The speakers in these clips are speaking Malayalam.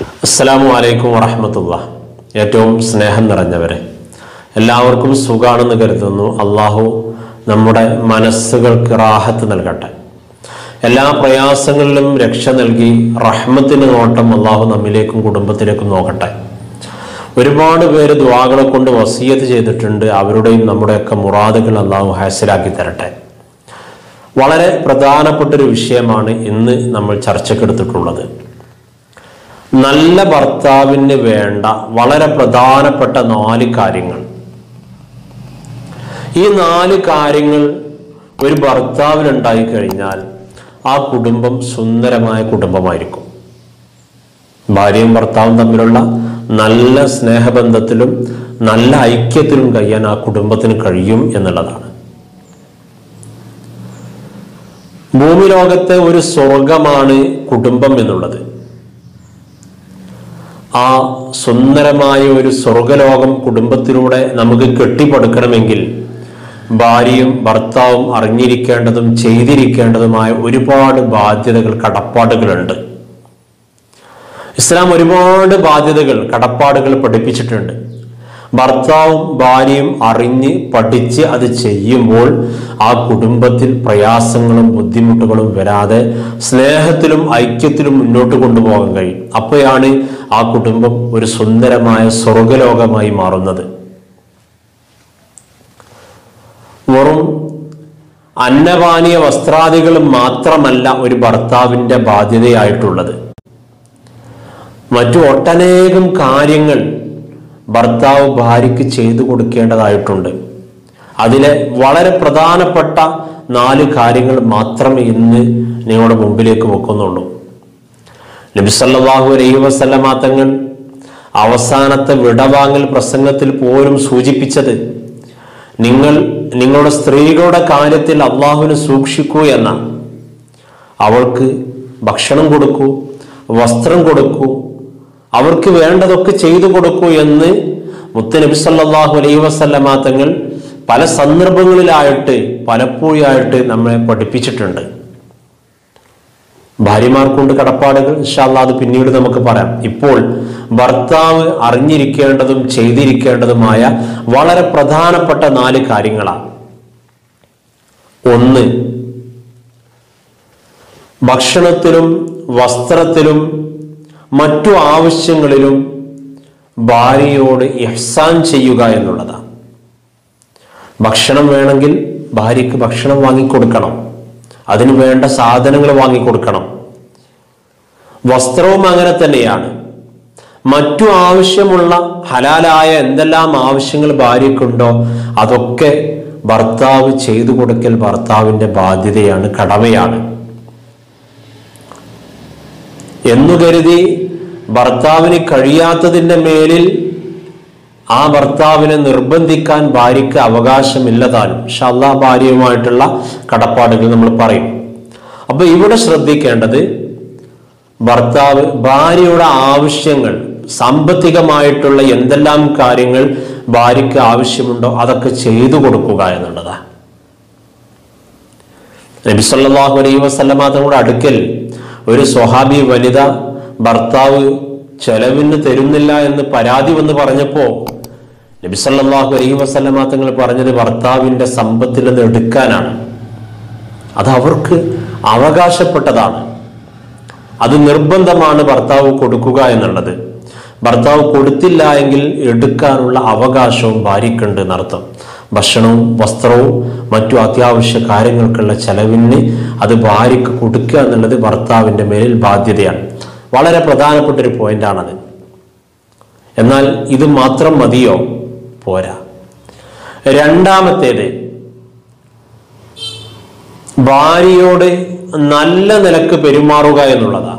അസ്സലാമു അലൈക്കും വറഹമത്തുള്ള ഏറ്റവും സ്നേഹം നിറഞ്ഞവരെ എല്ലാവർക്കും സുഖാണെന്ന് കരുതുന്നു അള്ളാഹു നമ്മുടെ മനസ്സുകൾക്ക് റാഹത്ത് നൽകട്ടെ എല്ലാ പ്രയാസങ്ങളിലും രക്ഷ നൽകി റഹ്മത്തിന് നോട്ടം അള്ളാഹു നമ്മിലേക്കും കുടുംബത്തിലേക്കും നോക്കട്ടെ ഒരുപാട് പേര് ദ്വാകളെ കൊണ്ട് വസീയത്ത് ചെയ്തിട്ടുണ്ട് അവരുടെയും നമ്മുടെയൊക്കെ മുറാദുകൾ അള്ളാഹു ഹാസിലാക്കി തരട്ടെ വളരെ പ്രധാനപ്പെട്ട ഒരു വിഷയമാണ് ഇന്ന് നമ്മൾ ചർച്ചക്കെടുത്തിട്ടുള്ളത് നല്ല ഭർത്താവിന് വേണ്ട വളരെ പ്രധാനപ്പെട്ട നാല് കാര്യങ്ങൾ ഈ നാല് കാര്യങ്ങൾ ഒരു ഭർത്താവിനുണ്ടായി കഴിഞ്ഞാൽ ആ കുടുംബം സുന്ദരമായ കുടുംബമായിരിക്കും ഭാര്യയും ഭർത്താവും തമ്മിലുള്ള നല്ല സ്നേഹബന്ധത്തിലും നല്ല ഐക്യത്തിലും കഴിയാൻ ആ കുടുംബത്തിന് കഴിയും എന്നുള്ളതാണ് ഭൂമി ലോകത്തെ ഒരു സ്വർഗമാണ് കുടുംബം എന്നുള്ളത് ആ സുന്ദരമായ ഒരു സ്വർഗലോകം കുടുംബത്തിലൂടെ നമുക്ക് കെട്ടിപ്പടുക്കണമെങ്കിൽ ഭാര്യയും ഭർത്താവും അറിഞ്ഞിരിക്കേണ്ടതും ചെയ്തിരിക്കേണ്ടതുമായ ഒരുപാട് ബാധ്യതകൾ കടപ്പാടുകളുണ്ട് ഇസ്ലാം ഒരുപാട് ബാധ്യതകൾ കടപ്പാടുകൾ പഠിപ്പിച്ചിട്ടുണ്ട് ഭർത്താവും ഭാര്യയും അറിഞ്ഞ് പഠിച്ച് അത് ചെയ്യുമ്പോൾ ആ കുടുംബത്തിൽ പ്രയാസങ്ങളും ബുദ്ധിമുട്ടുകളും വരാതെ സ്നേഹത്തിലും ഐക്യത്തിലും മുന്നോട്ട് കൊണ്ടുപോകാൻ കഴിയും അപ്പോഴാണ് ആ കുടുംബം ഒരു സുന്ദരമായ സ്വർഗലോകമായി മാറുന്നത് വെറും അന്നപാനീയ വസ്ത്രാദികൾ മാത്രമല്ല ഒരു ഭർത്താവിന്റെ ബാധ്യതയായിട്ടുള്ളത് മറ്റു ഒട്ടനേകം കാര്യങ്ങൾ ഭർത്താവ് ഭാര്യയ്ക്ക് ചെയ്തു കൊടുക്കേണ്ടതായിട്ടുണ്ട് അതിലെ വളരെ പ്രധാനപ്പെട്ട നാല് കാര്യങ്ങൾ മാത്രമേ ഇന്ന് നിങ്ങളുടെ മുമ്പിലേക്ക് വെക്കുന്നുള്ളൂ നബിസല്ലാഹു അലൈഹി വസല്ലമ തങ്ങൾ അവസാനത്തെ വിടവാങ്ങൽ പ്രസംഗത്തിൽ പോലും സൂചിപ്പിച്ചത് നിങ്ങൾ നിങ്ങളുടെ സ്ത്രീകളുടെ കാര്യത്തിൽ അള്ളാഹുവിനെ സൂക്ഷിക്കൂ എന്നാണ് അവൾക്ക് ഭക്ഷണം കൊടുക്കൂ വസ്ത്രം കൊടുക്കൂ അവർക്ക് വേണ്ടതൊക്കെ ചെയ്തു കൊടുക്കൂ എന്ന് മുത്തനബി സല്ലാഹു അലൈഹി വസല്ലമ തങ്ങൾ പല സന്ദർഭങ്ങളിലായിട്ട് പലപ്പോഴായിട്ട് നമ്മളെ പഠിപ്പിച്ചിട്ടുണ്ട് ഭാര്യമാർക്കുണ്ട് കടപ്പാടുകൾ ഇൻഷാല്ല അത് പിന്നീട് നമുക്ക് പറയാം ഇപ്പോൾ ഭർത്താവ് അറിഞ്ഞിരിക്കേണ്ടതും ചെയ്തിരിക്കേണ്ടതുമായ വളരെ പ്രധാനപ്പെട്ട നാല് കാര്യങ്ങളാണ് ഒന്ന് ഭക്ഷണത്തിലും വസ്ത്രത്തിലും മറ്റു ആവശ്യങ്ങളിലും ഭാര്യയോട് ഇഹ്സാൻ ചെയ്യുക എന്നുള്ളതാണ് ഭക്ഷണം വേണമെങ്കിൽ ഭാര്യയ്ക്ക് ഭക്ഷണം വാങ്ങിക്കൊടുക്കണം അതിന് വേണ്ട സാധനങ്ങൾ വാങ്ങിക്കൊടുക്കണം വസ്ത്രവും അങ്ങനെ തന്നെയാണ് മറ്റു ആവശ്യമുള്ള ഹലാലായ എന്തെല്ലാം ആവശ്യങ്ങൾ ഭാര്യക്കുണ്ടോ അതൊക്കെ ഭർത്താവ് ചെയ്തു കൊടുക്കൽ ഭർത്താവിന്റെ ബാധ്യതയാണ് കടമയാണ് എന്നു കരുതി ഭർത്താവിന് കഴിയാത്തതിൻ്റെ മേലിൽ ആ ഭർത്താവിനെ നിർബന്ധിക്കാൻ ഭാര്യയ്ക്ക് അവകാശമില്ലതാനും ഷല്ലാ ഭാര്യയുമായിട്ടുള്ള കടപ്പാടുകൾ നമ്മൾ പറയും അപ്പൊ ഇവിടെ ശ്രദ്ധിക്കേണ്ടത് ഭർത്താവ് ഭാര്യയുടെ ആവശ്യങ്ങൾ സാമ്പത്തികമായിട്ടുള്ള എന്തെല്ലാം കാര്യങ്ങൾ ഭാര്യയ്ക്ക് ആവശ്യമുണ്ടോ അതൊക്കെ ചെയ്തു കൊടുക്കുക എന്നുള്ളതാണ് നബിസല്ലാഹു അലൈഹി വസ്ലമ തങ്ങളുടെ അടുക്കൽ ഒരു സ്വഹാബി വനിത ഭർത്താവ് ചെലവിന് തരുന്നില്ല എന്ന് പരാതി വന്ന് പറഞ്ഞപ്പോ നബിസല്ലാഹു അലൈഹി വസ്ലമ തങ്ങൾ പറഞ്ഞത് ഭർത്താവിന്റെ സമ്പത്തിൽ നിന്ന് എടുക്കാനാണ് അത് അവർക്ക് അവകാശപ്പെട്ടതാണ് അത് നിർബന്ധമാണ് ഭർത്താവ് കൊടുക്കുക എന്നുള്ളത് ഭർത്താവ് കൊടുത്തില്ല എങ്കിൽ എടുക്കാനുള്ള അവകാശവും ഭാര്യയ്ക്കുണ്ട് എന്നർത്ഥം ഭക്ഷണവും വസ്ത്രവും മറ്റു അത്യാവശ്യ കാര്യങ്ങൾക്കുള്ള ചെലവിന് അത് ഭാര്യയ്ക്ക് കൊടുക്കുക എന്നുള്ളത് ഭർത്താവിൻ്റെ മേലിൽ ബാധ്യതയാണ് വളരെ പ്രധാനപ്പെട്ട ഒരു പോയിന്റാണത് എന്നാൽ ഇത് മാത്രം മതിയോ പോരാ രണ്ടാമത്തേത് ഭാര്യയോട് നല്ല നിലക്ക് പെരുമാറുക എന്നുള്ളതാണ്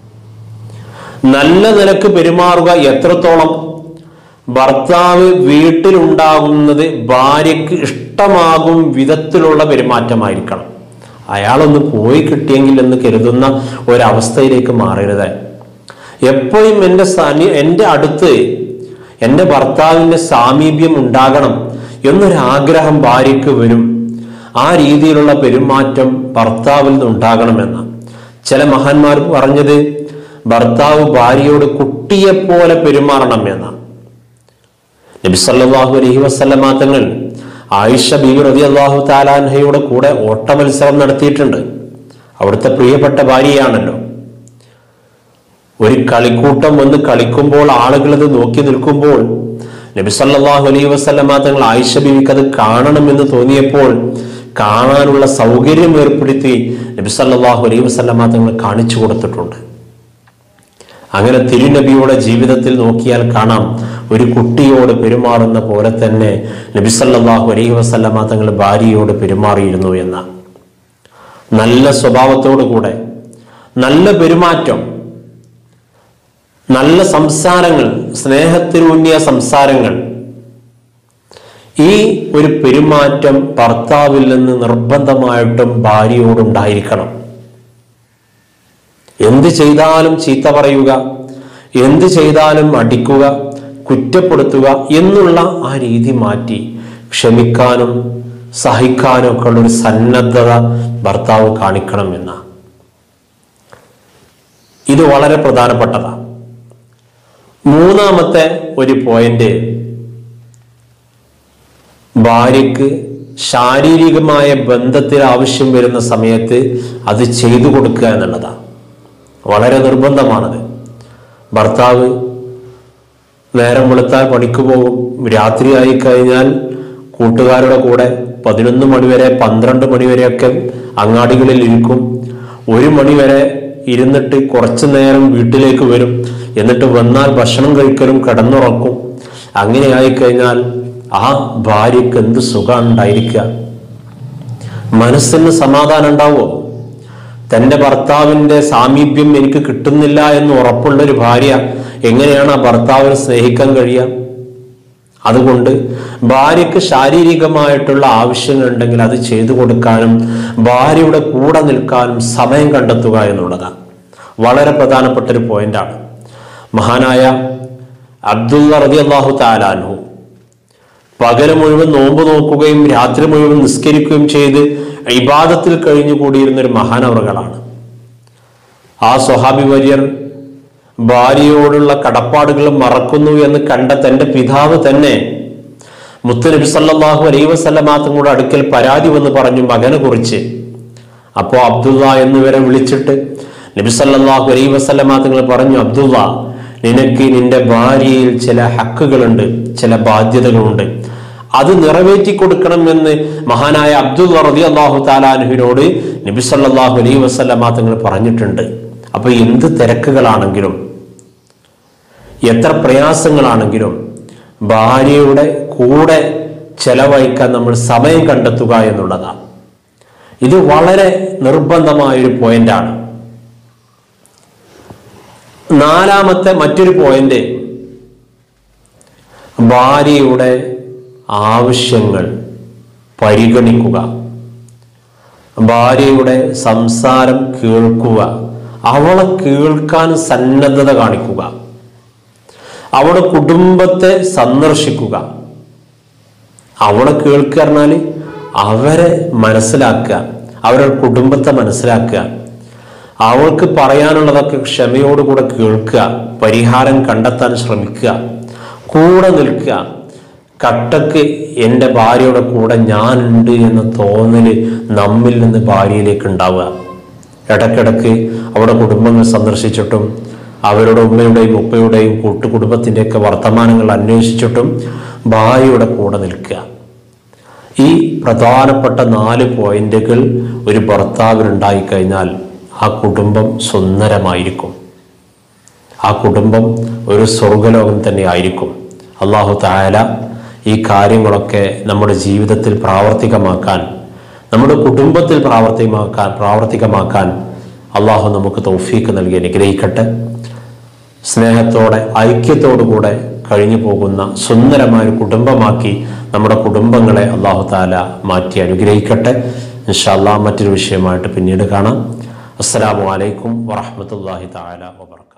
നല്ല നിലക്ക് പെരുമാറുക എത്രത്തോളം ഭർത്താവ് വീട്ടിലുണ്ടാകുന്നത് ഭാര്യയ്ക്ക് ഇഷ്ടമാകും വിധത്തിലുള്ള പെരുമാറ്റമായിരിക്കണം അയാളൊന്ന് പോയി കിട്ടിയെങ്കിൽ എന്ന് കരുതുന്ന ഒരവസ്ഥയിലേക്ക് മാറരുത് എപ്പോഴും എൻ്റെ സനി എൻ്റെ അടുത്ത് എൻ്റെ ഭർത്താവിൻ്റെ സാമീപ്യം ഉണ്ടാകണം എന്നൊരാഗ്രഹം ഭാര്യയ്ക്ക് വരും ആ രീതിയിലുള്ള പെരുമാറ്റം ഭർത്താവിൽ നിന്ന് ഉണ്ടാകണമെന്ന് ചില മഹാന്മാർ പറഞ്ഞത് ഭർത്താവ് ഭാര്യയോട് കുട്ടിയെപ്പോലെ പെരുമാറണം എന്നാണ് നബി സല്ലല്ലാഹു അലൈഹി വസല്ലമ തങ്ങൾ ആയിഷ ബീവി റളിയല്ലാഹു താലാൻഹയുടെ കൂടെ ഓട്ട മത്സരം നടത്തിയിട്ടുണ്ട് അവിടുത്തെ പ്രിയപ്പെട്ട ഭാര്യയാണല്ലോ ഒരു കളിക്കൂട്ടം വന്ന് കളിക്കുമ്പോൾ ആളുകൾ അത് നോക്കി നിൽക്കുമ്പോൾ നബി സല്ലല്ലാഹു അലൈഹി വസല്ലമ തങ്ങൾ ആയിഷ ബീവിക്ക് അത് കാണണമെന്ന് തോന്നിയപ്പോൾ കാണാനുള്ള സൗകര്യം ഏർപ്പെടുത്തി നബി സല്ലല്ലാഹു അലൈഹി വസല്ലമ തങ്ങൾ കാണിച്ചു കൊടുത്തിട്ടുണ്ട് അങ്ങനെ തിരുനബിയുടെ ജീവിതത്തിൽ നോക്കിയാൽ കാണാം ഒരു കുട്ടിയോട് പെരുമാറുന്ന പോലെ തന്നെ നബി സല്ലല്ലാഹു അലൈഹി വസല്ലമ തങ്ങൾ ഭാര്യയോട് പെരുമാറിയിരുന്നു എന്ന നല്ല സ്വഭാവത്തോടു കൂടെ നല്ല പെരുമാറ്റം നല്ല സംസാരങ്ങൾ സ്നേഹത്തിലൂന്നിയ സംസാരങ്ങൾ ഈ ഒരു പെരുമാറ്റം ഭർത്താവിൽ നിന്ന് നിർബന്ധമായിട്ടും ഭാര്യയോടുണ്ടായിരിക്കണം എന്ത് ചെയ്താലും ചീത്ത പറയുക എന്ത് ചെയ്താലും അടിക്കുക കുറ്റപ്പെടുത്തുക എന്നുള്ള ആ രീതി മാറ്റി ക്ഷമിക്കാനും സഹിക്കാനും ഒക്കെ ഉള്ള ഒരു സന്നദ്ധത ഭർത്താവ് കാണിക്കണം എന്ന ഇത് വളരെ പ്രധാനപ്പെട്ടതാണ് മൂന്നാമത്തെ ഒരു പോയിന്റ് ഭാര്യക്ക് ശാരീരികമായ ബന്ധത്തിൽ ആവശ്യം വരുന്ന സമയത്ത് അത് ചെയ്തു കൊടുക്കുക എന്നുള്ളതാണ് വളരെ നിർബന്ധമാണത് ഭർത്താവ് നേരം വെളുത്താൽ പണിക്ക് പോകും രാത്രിയായി കഴിഞ്ഞാൽ കൂട്ടുകാരുടെ കൂടെ പതിനൊന്ന് മണിവരെ പന്ത്രണ്ട് മണിവരെയൊക്കെ അങ്ങാടികളിൽ ഇരിക്കും ഒരു മണിവരെ ഇരുന്നിട്ട് കുറച്ചു നേരം വീട്ടിലേക്ക് വരും എന്നിട്ട് വന്നാൽ ഭക്ഷണം കഴിക്കലും കിടന്നുറക്കും അങ്ങനെ ആയിക്കഴിഞ്ഞാൽ ആ ഭാര്യക്ക് എന്ത് സുഖമാണ് ഉണ്ടായിരിക്കുക മനസ്സിന് സമാധാനം ഉണ്ടാവുമോ തന്റെ ഭർത്താവിന്റെ സാമീപ്യം എനിക്ക് കിട്ടുന്നില്ല എന്ന് ഉറപ്പുള്ള ഒരു ഭാര്യ എങ്ങനെയാണ് ആ ഭർത്താവിനെ സ്നേഹിക്കാൻ കഴിയുക അതുകൊണ്ട് ഭാര്യയ്ക്ക് ശാരീരികമായിട്ടുള്ള ആവശ്യങ്ങൾ ഉണ്ടെങ്കിൽ അത് ചെയ്തു കൊടുക്കാനും ഭാര്യയുടെ കൂടെ നിൽക്കാനും സമയം കണ്ടെത്തുക എന്നുള്ളതാണ് വളരെ പ്രധാനപ്പെട്ട ഒരു പോയിന്റാണ് മഹാനായ അബ്ദുള്ള റതി അള്ളാഹു താലാൻഹു പകല് മുഴുവൻ നോമ്പ് നോക്കുകയും രാത്രി മുഴുവൻ നിസ്കരിക്കുകയും ചെയ്ത് ഇബാദത്തിൽ കഴിഞ്ഞുകൂടിയിരുന്ന ഒരു മഹാനവറുകളാണ് ആ സ്വഹാബി വര്യർ ഭാര്യയോടുള്ള കടപ്പാടുകൾ മറക്കുന്നു എന്ന് കണ്ട തന്റെ പിതാവ് തന്നെ മുത്തുനബി സല്ലല്ലാഹു അലൈഹി വസല്ലമ തങ്ങളുടെ അടുക്കൽ പരാതി വന്ന് പറഞ്ഞു മകനെ കുറിച്ച് അപ്പോ അബ്ദുള്ള എന്നിവരെ വിളിച്ചിട്ട് നബി സല്ലല്ലാഹു അലൈഹി വസല്ലമ തങ്ങൾ പറഞ്ഞു അബ്ദുള്ള നിനക്ക് നിന്റെ ഭാര്യയിൽ ചില ഹക്കുകളുണ്ട് ചില ബാധ്യതകളുണ്ട് അത് നിറവേറ്റി കൊടുക്കണം എന്ന് മഹാനായ അബ്ദുൽ റതി അള്ളാഹു താലാനുഹിനോട് നബി സല്ലല്ലാഹു അലൈഹി വസല്ലമ തങ്ങൾ പറഞ്ഞിട്ടുണ്ട് അപ്പൊ എന്ത് തിരക്കുകളാണെങ്കിലും എത്ര പ്രയാസങ്ങളാണെങ്കിലും ഭാര്യയുടെ കൂടെ ചെലവഴിക്കാൻ നമ്മൾ സമയം കണ്ടെത്തുക എന്നുള്ളതാണ് ഇത് വളരെ നിർബന്ധമായ ഒരു പോയിന്റാണ് നാലാമത്തെ മറ്റൊരു പോയിന്റ് ഭാര്യയുടെ ആവശ്യങ്ങൾ പരിഗണിക്കുക ഭാര്യയുടെ സംസാരം കേൾക്കുക അവളെ കേൾക്കാൻ സന്നദ്ധത കാണിക്കുക അവളുടെ കുടുംബത്തെ സന്ദർശിക്കുക അവളെ കേൾക്കുക പറഞ്ഞാൽ അവരെ മനസ്സിലാക്കുക അവരുടെ കുടുംബത്തെ മനസ്സിലാക്കുക അവൾക്ക് പറയാനുള്ളതൊക്കെ ക്ഷമയോടുകൂടെ കേൾക്കുക പരിഹാരം കണ്ടെത്താൻ ശ്രമിക്കുക കൂടെ നിൽക്കുക കട്ടക്ക് എൻ്റെ ഭാര്യയുടെ കൂടെ ഞാനുണ്ട് എന്ന തോന്നല് നമ്മിൽ നിന്ന് ഭാര്യയിലേക്ക് ഉണ്ടാവുക ഇടയ്ക്കിടയ്ക്ക് അവിടെ കുടുംബങ്ങൾ സന്ദർശിച്ചിട്ടും അവരുടെ ഉമ്മയുടെയും ഉപ്പയുടെയും കൂട്ടുകുടുംബത്തിൻ്റെയൊക്കെ വർത്തമാനങ്ങൾ അന്വേഷിച്ചിട്ടും ഭാര്യയുടെ കൂടെ നിൽക്കുക ഈ പ്രധാനപ്പെട്ട നാല് പോയിന്റുകൾ ഒരു ഭർത്താവിനുണ്ടായിക്കഴിഞ്ഞാൽ ആ കുടുംബം സുന്ദരമായിരിക്കും ആ കുടുംബം ഒരു സ്വർഗലോകം തന്നെ ആയിരിക്കും അള്ളാഹു തായാല ഈ കാര്യങ്ങളൊക്കെ നമ്മുടെ ജീവിതത്തിൽ പ്രാവർത്തികമാക്കാൻ നമ്മുടെ കുടുംബത്തിൽ പ്രാവർത്തികമാക്കാൻ പ്രാവർത്തികമാക്കാൻ അള്ളാഹു നമുക്ക് തൗഫീക്ക് നൽകി അനുഗ്രഹിക്കട്ടെ സ്നേഹത്തോടെ ഐക്യത്തോടുകൂടെ കഴിഞ്ഞു പോകുന്ന സുന്ദരമായ ഒരു കുടുംബമാക്കി നമ്മുടെ കുടുംബങ്ങളെ അള്ളാഹു താല മാറ്റി അനുഗ്രഹിക്കട്ടെ ഇൻഷാല്ലാ മറ്റൊരു വിഷയമായിട്ട് പിന്നീട് കാണാം അസ്സലാമു അലൈക്കും വറഹമത്തല്ലാഹി താല വബർക്കാത്തു